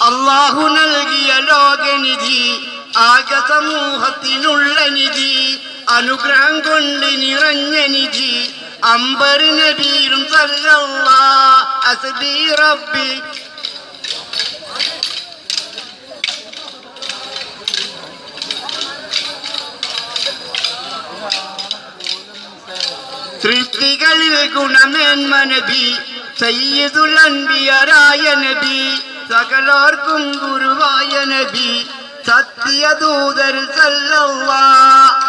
അള്ളാഹു നൽകിയ ലോകനിധി ആകെ സമൂഹത്തിനുള്ള നിധി അനുഗ്രഹം കൊണ്ട് നിറഞ്ഞ നിധി അമ്പർ നബീരും സല്ലല്ലാ അസ്ബി റബ്ബി സൃഷ്ടികളിൽ ഗുണമേന്മ നബി സയ്യിദുൽ അൻബിയരായ നബി സകലോർക്കും ഗുരുവായ നബി സത്യദൂതർ സല്ലല്ലാ